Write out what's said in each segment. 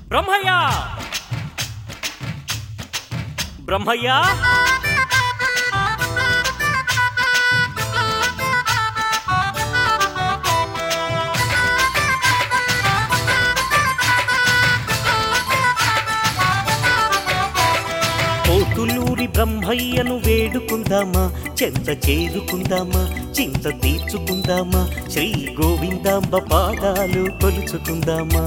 బ్రహ్మయ్య బ్రహ్మయ్య పోతులూరి బ్రహ్మయ్యను వేడుకుందామా చెంత చేరుకుందామా చింత తీర్చుకుందామా శ్రీ గోవిందాంబ పాదాలు కొలుచుకుందామా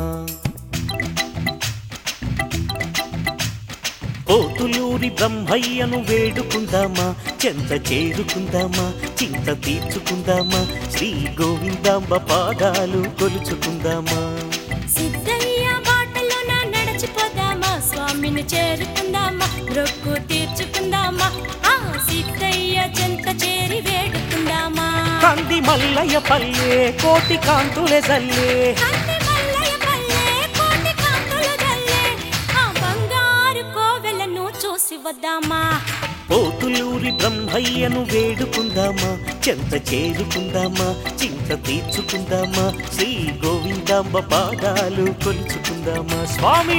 పోతులూరి బ్రహ్మయ్యను వేడుకుందామా చెంత చేరుకుందామా చింత తీర్చుకుందామా శ్రీ గోవిందాంబ పాదాలు కొలుచుకుందామా సిద్ధయ్య బాటలోన నడచిపోదామా స్వామిని చేరుకుందామా రొక్కు తీర్చుకుందామా ఆ సిద్ధయ్య చెంత చేరి వేడుకుందామా కంది మల్లయ్య పల్లె కోటి కాంతులే జల్లే కంది మల్లయ్య పల్లె కోటి కాంతుల జల్లే ఆ బంగారు కోవెలను చూసి వద్దామా పోతులూరి బ్రహ్మయ్యను వేడుకుందామా చెంత చేరుకుందామా చింత తీర్చుకుందామా శ్రీ గోవిందాంబ పాదాలు కొలుచుకుందామా స్వామి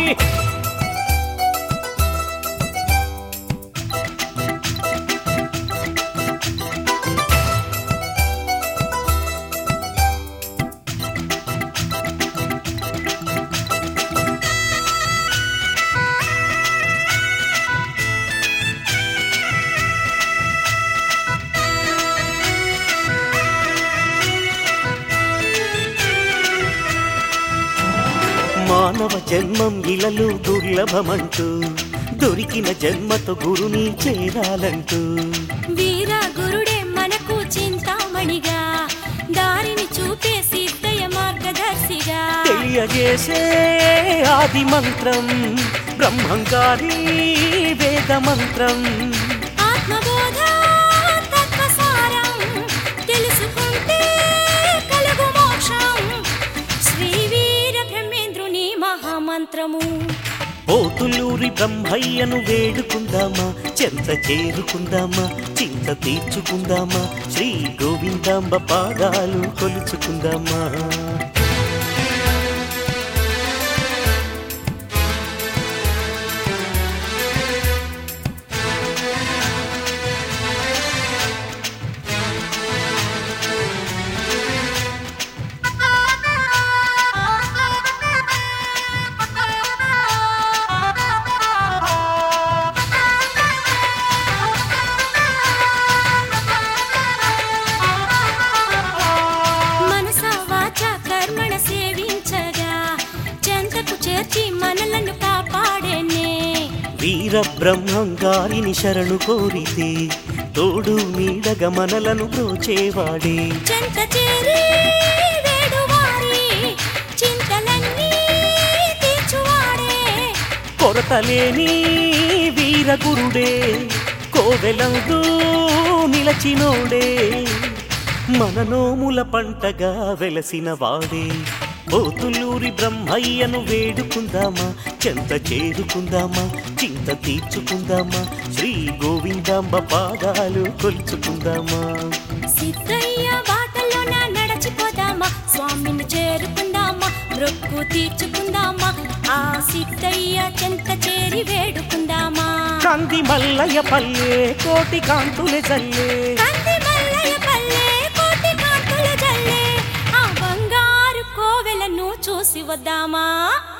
మానవ జన్మం ఇలలు దుర్లభమంటూ దొరికిన జన్మతో గురుని చేరాలంటూ వీర గురుడే మనకు చింతామణిగా దారిని చూపే సిద్ధయ్య మార్గదర్శిగా తెలియజేసే ఆది మంత్రం బ్రహ్మంగారి వేద మంత్రం ఆత్మబోధ తత్వసారం తెలుసుకుంటే కలుగు మోక్షం శ్రీ వీర బ్రహ్మేంద్రుని మహామంత్రము పోతులూరి బ్రహ్మయ్యను వేడుకుందామా చెంత చేరుకుందామా చింత తీర్చుకుందామా శ్రీ గోవిందాంబ పాదాలు కొలుచుకుందామా మనస వాచ కర్మణ సేవించగా చెంతకు చేర్చి మనలను కాపాడేనే వీర బ్రహ్మంగారిని శరణు కోరితే తోడు నీడగ మనలను బ్రోచేవాడే చెంత చేరి వేడువారి చింతలన్నీ తీర్చువాడే కొరతలేని వీరగురుడే కోవెలందు నిలచినోడే మన నోముల పంటగా వెలసిన వాడే పోతులూరి బ్రహ్మయ్యను వేడుకుందామా చెంత చేరుకుందామా చింత తీర్చుకుందామా శ్రీ గోవిందాంబ పాదాలు కొలుచుకుందామా సిద్ధయ్య బాటలోన నడచిపోదామా స్వామిని చేరుకుందామా రొక్కు తీర్చుకుందామా ఆ సిద్ధయ్య చెంత చేరి వేడుకుందామా కంది మల్లయ్య పల్లె కోటి కాంతులే జల్లే కంది మల్లయ్య పల్లె కోటి కాంతుల జల్లే ఆ బంగారు కోవెలను చూసి వద్దామా